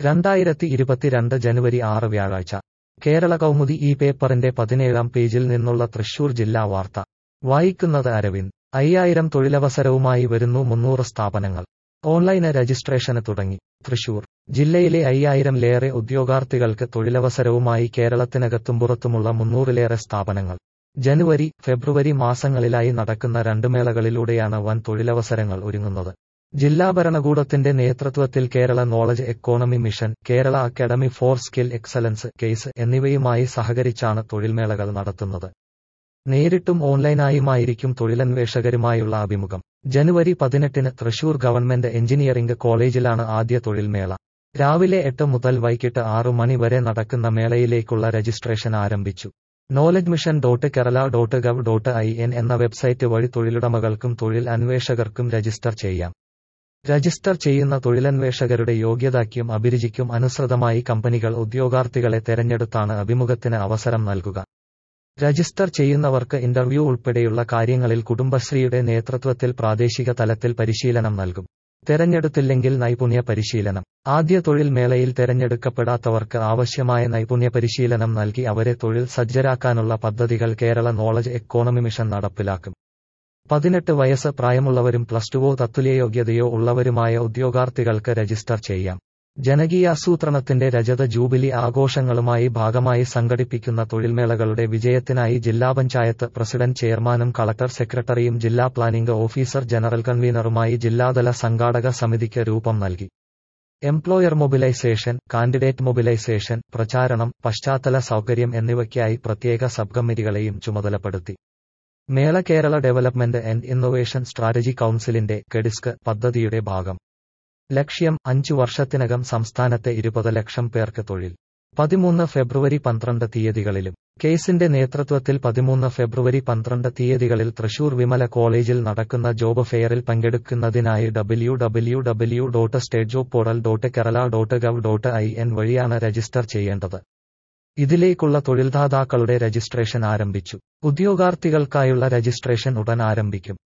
രണ്ടായിരത്തി ഇരുപത്തിരണ്ട് ജനുവരി ആറ് വ്യാഴാഴ്ച കേരള കൗമുദി ഈ പേപ്പറിന്റെ പതിനേഴാം പേജിൽ നിന്നുള്ള തൃശൂർ ജില്ലാ വാർത്ത വായിക്കുന്നത് അരവിന്ദ് അയ്യായിരം തൊഴിലവസരവുമായി വരുന്നു മുന്നൂറ് സ്ഥാപനങ്ങൾ ഓൺലൈന് രജിസ്ട്രേഷന് തുടങ്ങി തൃശൂർ ജില്ലയിലെ അയ്യായിരംലേറെ ഉദ്യോഗാർത്ഥികൾക്ക് തൊഴിലവസരവുമായി കേരളത്തിനകത്തും പുറത്തുമുള്ള മുന്നൂറിലേറെ സ്ഥാപനങ്ങൾ ജനുവരി ഫെബ്രുവരി മാസങ്ങളിലായി നടക്കുന്ന രണ്ട് മേളകളിലൂടെയാണ് വൻ തൊഴിലവസരങ്ങൾ ഒരുങ്ങുന്നത് ജില്ലാ ഭരണകൂടത്തിന്റെ നേതൃത്വത്തിൽ Kerala knowledge economy mission Kerala academy for skill excellence KASE എന്നിവയുമായി സഹകരിച്ചാണ് തൊഴിൽമേളകൾ നടത്തുന്നത് നേരിട്ടും ഓൺലൈനായുമായിരിക്കും തൊഴിലന്വേഷകരുമായുള്ള അഭിമുഖം ജനുവരി പതിനെട്ടിന് തൃശൂർ ഗവൺമെന്റ് എഞ്ചിനീയറിംഗ് കോളേജിലാണ് ആദ്യ തൊഴിൽമേള രാവിലെ എട്ട് മുതൽ വൈകിട്ട് ആറു മണി വരെ നടക്കുന്ന മേളയിലേക്കുള്ള രജിസ്ട്രേഷൻ ആരംഭിച്ചു knowledge mission dot Kerala dot gov dot I N എന്ന വെബ്സൈറ്റ് വഴി തൊഴിലുടമകൾക്കും തൊഴിൽ അന്വേഷകർക്കും രജിസ്റ്റർ ചെയ്യാം രജിസ്റ്റർ ചെയ്യുന്ന തൊഴിലന്വേഷകരുടെ യോഗ്യതയ്ക്കും അഭിരുചിക്കും അനുസൃതമായി കമ്പനികൾ ഉദ്യോഗാർത്ഥികളെ തെരഞ്ഞെടുത്താണ് അഭിമുഖത്തിന് അവസരം നൽകുക രജിസ്റ്റർ ചെയ്യുന്നവർക്ക് ഇന്റർവ്യൂ ഉൾപ്പെടെയുള്ള കാര്യങ്ങളിൽ കുടുംബശ്രീയുടെ നേതൃത്വത്തിൽ പ്രാദേശിക തലത്തിൽ പരിശീലനം നൽകും തെരഞ്ഞെടുത്തില്ലെങ്കിൽ നൈപുണ്യ പരിശീലനം ആദ്യ തൊഴിൽ മേളയിൽ തെരഞ്ഞെടുക്കപ്പെടാത്തവർക്ക് ആവശ്യമായ നൈപുണ്യ പരിശീലനം നൽകി അവരെ തൊഴിൽ സജ്ജരാക്കാനുള്ള പദ്ധതികൾ കേരള നോളജ് എക്കോണമി മിഷൻ നടപ്പിലാക്കും പതിനെട്ട് വയസ്സ് പ്രായമുള്ളവരും പ്ലസ് ടുവോ തത്തുല്യയോഗ്യതയോ ഉള്ളവരുമായ ഉദ്യോഗാർത്ഥികൾക്ക് രജിസ്റ്റർ ചെയ്യാം ജനകീയാസൂത്രണത്തിന്റെ രജത ജൂബിലി ആഘോഷങ്ങളുമായി ഭാഗമായി സംഘടിപ്പിക്കുന്ന തൊഴിൽമേളകളുടെ വിജയത്തിനായി ജില്ലാ പഞ്ചായത്ത് പ്രസിഡന്റ് ചെയർമാനും കളക്ടർ സെക്രട്ടറിയും ജില്ലാ പ്ലാനിംഗ് ഓഫീസർ ജനറൽ കൺവീനറുമായി ജില്ലാതല സംഘാടക സമിതിക്ക് രൂപം നൽകി എംപ്ലോയർ മൊബിലൈസേഷൻ കാൻഡിഡേറ്റ് മൊബിലൈസേഷൻ പ്രചാരണം പശ്ചാത്തല സൗകര്യം എന്നിവയ്ക്കായി പ്രത്യേക സബ് കമ്മിറ്റികളെയും ചുമതലപ്പെടുത്തി മേള Kerala development and innovation strategy കൌൺസിലിന്റെ കെഡിസ്ക് പദ്ധതിയുടെ ഭാഗം ലക്ഷ്യം അഞ്ചു വർഷത്തിനകം സംസ്ഥാനത്തെ ഇരുപത് ലക്ഷം പേർക്ക് തൊഴിൽ പതിമൂന്ന് ഫെബ്രുവരി പന്ത്രണ്ട് തീയതികളിലും കേസിന്റെ നേതൃത്വത്തിൽ പതിമൂന്ന് ഫെബ്രുവരി പന്ത്രണ്ട് തീയതികളിൽ തൃശൂർ വിമല കോളേജിൽ നടക്കുന്ന ജോബ് ഫെയറിൽ പങ്കെടുക്കുന്നതിനായി W W W dot state job portal dot Kerala dot gov dot I N വഴിയാണ് രജിസ്റ്റർ ചെയ്യേണ്ടത് ഇതിലേക്കുള്ള തൊഴിൽദാതാക്കളുടെ രജിസ്ട്രേഷൻ ആരംഭിച്ചു ഉദ്യോഗാർത്ഥികൾക്കായുള്ള രജിസ്ട്രേഷൻ ഉടൻ ആരംഭിക്കും